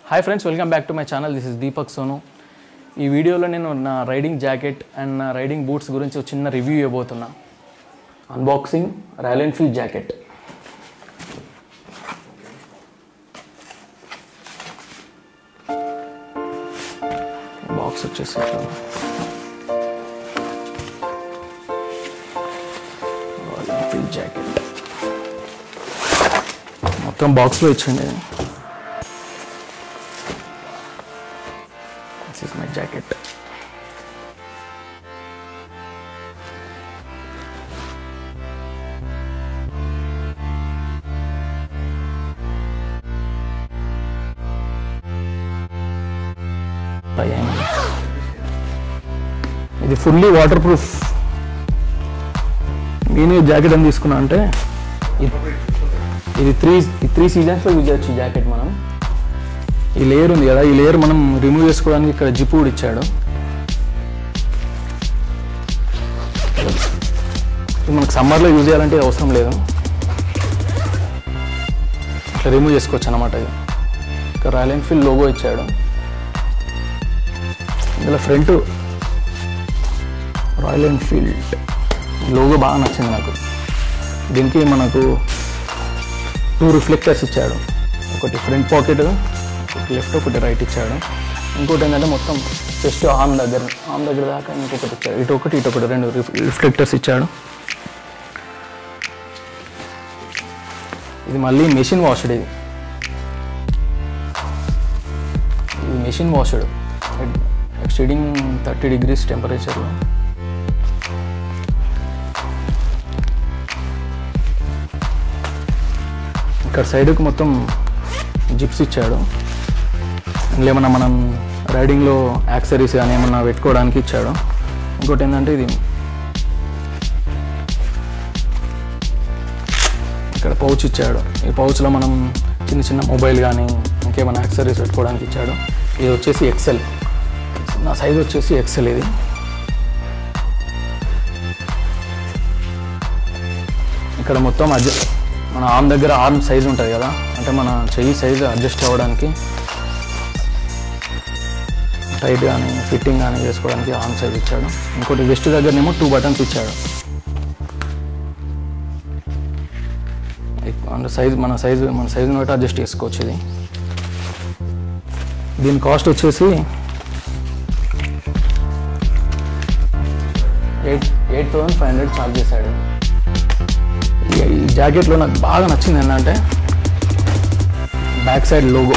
Hi friends welcome back to my channel this is Deepak Sonu ఈ వీడియోలో నేను నా రైడింగ్ జాకెట్ అండ్ నా రైడింగ్ బూట్స్ గురించి ఒక చిన్న రివ్యూ ఇవ్వబోతున్నా unboxing Royal Enfield jacket box వచ్చేసి ఇట్లా. రాయల్ ఎన్ఫీల్డ్ జాకెట్ మొత్తం బాక్స్లో ఇచ్చండి దిస్ ఇస్ మై జాకెట్ ఇది ఫుల్లీ వాటర్ ప్రూఫ్ నేను ఈ జాకెట్ అని తీసుకున్నా అంటే ఇది- ఇది త్రీ ఈ త్రీ సీజన్స్లో యూజ్ చేయొచ్చు ఈ జాకెట్ మనం ఈ లేయర్ ఉంది కదా ఈ లేయర్ మనం రిమూవ్ చేసుకోవడానికి ఇక్కడ జిప్ కూడా ఇచ్చాడు ఇది మనకు సమ్మర్లో యూజ్ చేయాలంటే ఇది అవసరం లేదు ఇట్లా రిమూవ్ చేసుకోవచ్చు అనమాట ఇది ఇక్కడ రాయల్ ఎన్ఫీల్డ్ లోగో ఇచ్చాడు ఇందులో ఫ్రంట్ రాయల్ ఎన్ఫీల్డ్ లోగో బాగా నచ్చింది నాకు దీనికి మనకు టూ రిఫ్లెక్టర్స్ ఇచ్చాడు ఒకటి ఫ్రంట్ పాకెట్ ఒకటి లెఫ్ట్ ఒకటి రైట్ ఇచ్చాడు ఇంకోటి ఏంటంటే మొత్తం జస్ట్ ఆర్మ్ దగ్గర ఆర్మ్ దగ్గర దాకా ఇంకొకటి ఇచ్చాడు ఇటు ఒకటి ఇటు ఒకటి రెండు రిఫ్లెక్టర్స్ ఇచ్చాడు ఇది మళ్ళీ మెషిన్ వాష్డ్ ఇది ఇది machine washed exceeding thirty degrees టెంపరేచర్లో ఇక్కడ సైడ్కి మొత్తం జిప్స్ ఇచ్చాడు అందులో ఏమన్నా మనం రైడింగ్లో యాక్సరీస్ కానీ ఏమన్నా పెట్టుకోవడానికి ఇచ్చాడు ఇంకోటి ఏంటంటే ఇది ఇక్కడ పౌచ్ ఇచ్చాడు ఈ పౌచ్లో మనం చిన్న చిన్న మొబైల్ కానీ ఇంకేమైనా యాక్సరీస్ పెట్టుకోవడానికి ఇచ్చాడు ఇది వచ్చేసి ఎక్సెల్ నా సైజ్ వచ్చేసి ఎక్సెల్ ఇది ఇక్కడ మొత్తం అడ్జస్ట్ మన ఆర్మ్ దగ్గర ఆర్మ్ సైజ్ ఉంటుంది కదా అంటే మన చెయ్యి సైజ్ అడ్జస్ట్ అవ్వడానికి టైట్ కానీ ఫిట్టింగ్ కానీ చేసుకోవడానికి ఆర్మ్ సైజ్ ఇచ్చాడు ఇంకోటి వెస్ట్ దగ్గరనేమో టూ బటన్స్ ఇచ్చాడు అంటే సైజ్ మన సైజు మన సైజుని బట్టి అడ్జస్ట్ చేసుకోవచ్చు ఇది దీని కాస్ట్ వచ్చేసి eight eight thousand five hundred charge చేశాడు ఈ- ఈ జాకెట్లో నాకు బాగా నచ్చింది ఏంటంటే బ్యాక్ సైడ్ లోగో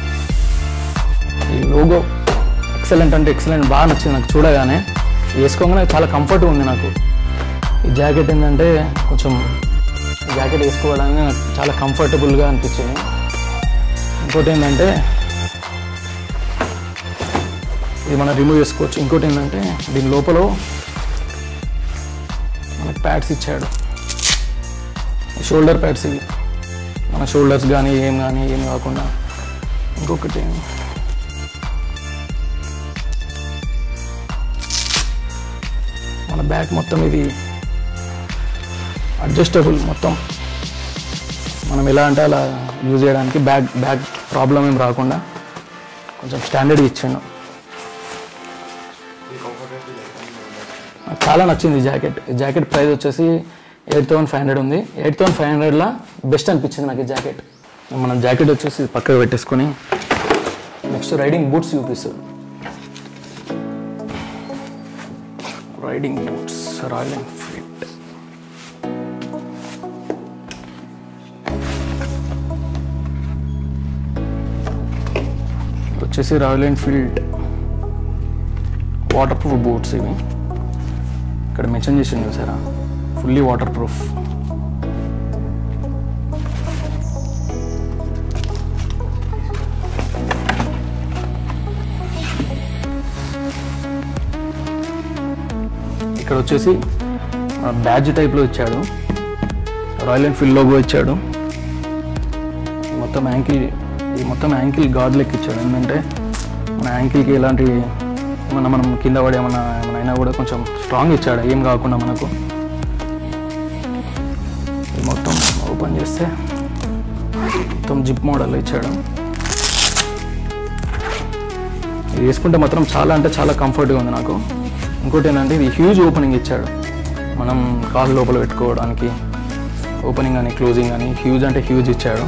ఈ లోగో ఎక్సలెంట్ అంటే ఎక్సలెంట్ బాగా నచ్చింది నాకు చూడగానే వేసుకోగానే చాలా కంఫర్ట్ ఉంది నాకు ఈ జాకెట్ ఏంటంటే కొంచెం ఈ జాకెట్ వేసుకోవడానికి నాకు చాలా కంఫర్టబుల్గా అనిపించింది ఇంకోటి ఏంటంటే ఇది మనం రిమూవ్ చేసుకోవచ్చు ఇంకోటి ఏంటంటే దీని లోపల మనకు ప్యాడ్స్ ఇచ్చాడు షోల్డర్ ప్యాడ్స్ ఇవి మన షోల్డర్స్ కానీ ఏం కానీ ఏం కాకుండా ఇంకొకటి మన బ్యాక్ మొత్తం ఇది అడ్జస్టబుల్ మొత్తం మనం ఎలా అంటే అలా యూజ్ చేయడానికి బ్యాక్ బ్యాక్ ప్రాబ్లం ఏం రాకుండా కొంచెం స్టాండర్డ్ ఇచ్చాను నాకు చాలా నచ్చింది ఈ జాకెట్ ఈ జాకెట్ ప్రైస్ వచ్చేసి ఎయిట్ థౌసండ్ ఫైవ్ హండ్రెడ్ ఉంది ఎయిట్ థౌసండ్ ఫైవ్ హండ్రెడ్లో బెస్ట్ అనిపించింది నాకు ఈ జాకెట్ మనం జాకెట్ వచ్చేసి పక్కకు పెట్టేసుకొని నెక్స్ట్ రైడింగ్ బూట్స్ చూపిస్తాడు రైడింగ్ బూట్స్ రాయల్ ఎన్ఫీల్డ్ వచ్చేసి Royal Enfield waterproof boots ఇవి ఇక్కడ మెన్షన్ చేసింది చూసారా ఫుల్లీ వాటర్ ప్రూఫ్ ఇక్కడ వచ్చేసి బ్యాడ్జ్ టైప్లో ఇచ్చాడు రాయల్ ఎన్ఫీల్డ్ లోగో ఇచ్చాడు మొత్తం యాంకిల్ ఈ మొత్తం యాంకిల్ గాడ్ లెక్క ఇచ్చాడు ఏంటంటే మన యాంకిల్కి ఎలాంటి మన మనం కింద పడి ఏమన్నా ఏమైనా అయినా కూడా కొంచెం స్ట్రాంగ్ ఇచ్చాడు ఏం కాకుండా మనకు ఇది మొత్తం ఓపెన్ చేస్తే మొత్తం జిప్ మోడల్ ఇచ్చాడు ఇది వేసుకుంటే మాత్రం చాలా అంటే చాలా కంఫర్ట్గా ఉంది నాకు ఇంకోటి ఏంటంటే ఇది హ్యూజ్ ఓపెనింగ్ ఇచ్చాడు మనం కాలు లోపల పెట్టుకోవడానికి ఓపెనింగ్ అని క్లోజింగ్ అని హ్యూజ్ అంటే హ్యూజ్ ఇచ్చాడు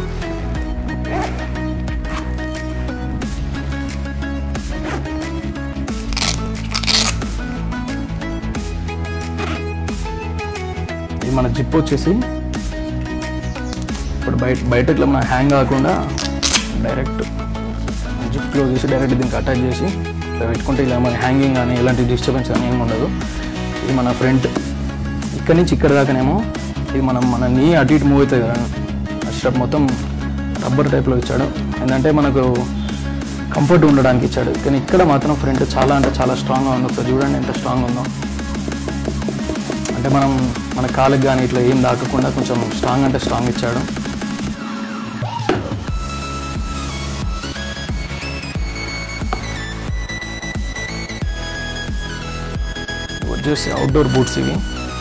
ఇది మన జిప్ వచ్చేసి ఇప్పుడు బయట బయట ఇట్లా మన హ్యాంగ్ కాకుండా డైరెక్ట్ జిప్ క్లోజ్ చేసి డైరెక్ట్ దీనికి అటాచ్ చేసి ఇట్లా పెట్టుకుంటే ఇలా మన హ్యాంగింగ్ కానీ ఎలాంటి డిస్టర్బెన్స్ కానీ ఏమి ఉండదు ఇది మన ఫ్రంట్ ఇక్కడ నుంచి ఇక్కడ దాకానేమో ఇది మనం మన నీ అటు ఇటు మూవ్ అవుతుంది కదా స్టెప్ మొత్తం రబ్బర్ టైప్లో ఇచ్చాడు ఏంటంటే మనకు కంఫర్ట్ ఉండడానికి ఇచ్చాడు కానీ ఇక్కడ మాత్రం ఫ్రంట్ చాలా అంటే చాలా స్ట్రాంగ్గా ఉంది ఒకసారి చూడండి ఎంత స్ట్రాంగ్ ఉందో అంటే మనం మన కాళ్ళకి కానీ ఇట్లా ఏం దాకకుండా కొంచెం స్ట్రాంగ్ అంటే స్ట్రాంగ్ ఇచ్చాడు ఇవి వచ్చేసి అవుట్డోర్ బూట్స్ ఇవి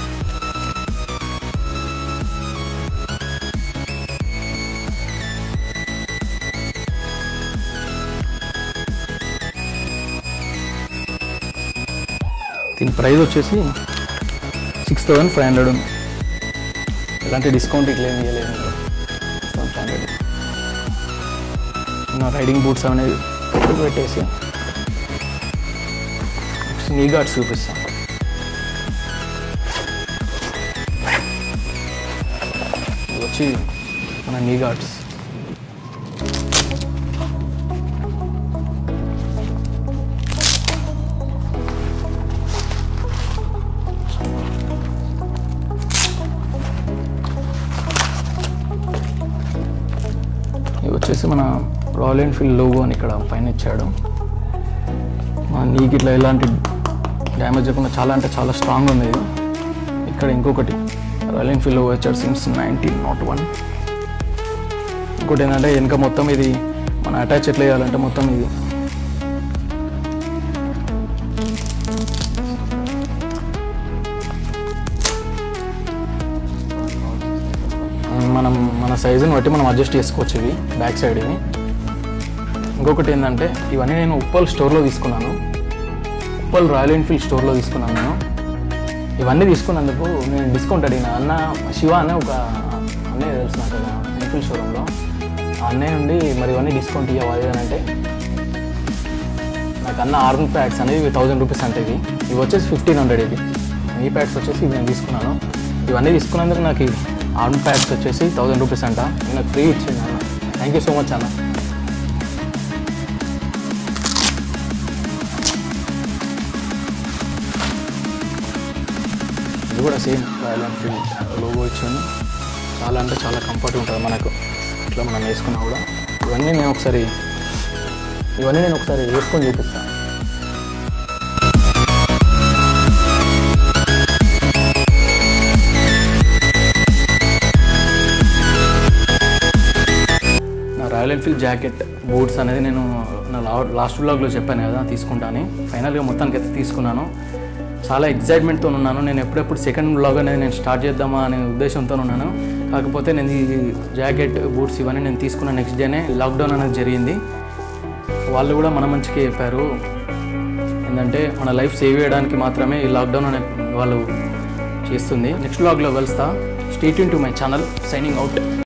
దీని ప్రైస్ వచ్చేసి సిక్స్ థౌసండ్ ఫైవ్ హండ్రెడ్ ఉంది ఎలాంటి డిస్కౌంట్ ఇట్లా ఏం ఇవ్వలేదు ఫైవ్ హండ్రెడ్ నా రైడింగ్ బూట్స్ అనేది పక్కకు పెట్టేసి నెక్స్ట్ నీ గార్డ్స్ చూపిస్తాను ఇది వచ్చి మన నీ గార్డ్స్ ఇది వచ్చేసి మన రాయల్ ఎన్ఫీల్డ్ లోగో అని ఇక్కడ పైన ఇచ్చాడు మన నీకు ఇట్లా ఎలాంటి డ్యామేజ్ అవ్వకుండా చాలా అంటే చాలా స్ట్రాంగ్ ఉంది ఇది ఇక్కడ ఇంకొకటి రాయల్ ఎన్ఫీల్డ్ లోగో వచ్చాడు సిన్స్ నైన్టీన్ నాట్ వన్ ఇంకోటి ఏంటంటే వెనక మొత్తం ఇది మన అటాచ్ ఎట్లా చేయాలంటే మొత్తం ఇది మనం మన సైజుని బట్టి మనం అడ్జస్ట్ చేసుకోవచ్చు ఇవి బ్యాక్ సైడ్ ఇవి ఇంకొకటి ఏంటంటే ఇవన్నీ నేను ఉప్పల్ స్టోర్లో తీసుకున్నాను ఉప్పల్ రాయల్ ఎన్ఫీల్డ్ స్టోర్లో తీసుకున్నాను నేను ఇవన్నీ తీసుకున్నందుకు నేను డిస్కౌంట్ అడిగిన అన్న శివ అనే ఒక అన్నయ్య తెలుసు నాకు కదా ఎన్ఫీల్డ్ షోరూంలో ఆ అన్నయ్య నుండి మరి ఇవన్నీ డిస్కౌంట్ ఇవ్వాలి అని అంటే నాకు అన్న ఆర్మ్ ప్యాడ్స్ అనేవి థౌజండ్ రూపీస్ అంటే ఇవి ఇవి వచ్చేసి ఫిఫ్టీన్ హండ్రెడ్ ఇవి ఈ ప్యాడ్స్ వచ్చేసి ఇవి నేను తీసుకున్నాను ఇవన్నీ తీసుకున్నందుకు నాకు ఈ ఆర్మ్ ప్యాడ్స్ వచ్చేసి థౌజండ్ రూపీస్ అంట ఇది నాకు ఫ్రీ ఇచ్చింది అన్న థ్యాంక్ యూ సో మచ్ అన్న ఇది కూడా సేమ్ రాయల్ ఎన్ఫీల్డ్ లోగో ఇచ్చింది చాలా అంటే చాలా కంఫర్ట్ ఉంటుంది మనకు ఇట్లా మనం వేసుకున్నా కూడా ఇవన్నీ నేను ఒకసారి ఇవన్నీ నేను ఒకసారి వేసుకొని చూపిస్తాను నా రాయల్ ఎన్ఫీల్డ్ జాకెట్ బూట్స్ అనేది నేను నా లా- లాస్ట్ వ్లాగ్లో చెప్పాను కదా తీసుకుంటాను ఫైనల్గా మొత్తానికి అయితే తీసుకున్నాను చాలా ఎగ్జైట్మెంట్తో ఉన్నాను నేను ఎప్పుడెప్పుడు సెకండ్ వ్లాగ్ అనేది నేను స్టార్ట్ చేద్దామా అనే ఉద్దేశంతో ఉన్నాను కాకపోతే నేను ఈ జాకెట్ బూట్స్ ఇవన్నీ నేను తీసుకున్న నెక్స్ట్ డేనే లాక్డౌన్ అనేది జరిగింది వాళ్ళు కూడా మన మంచికి చెప్పారు ఏంటంటే మన లైఫ్ సేవ్ చేయడానికి మాత్రమే ఈ లాక్డౌన్ అనే వాళ్ళు చేస్తుంది నెక్స్ట్ వ్లాగ్లో కలుస్తా state to my channel signing out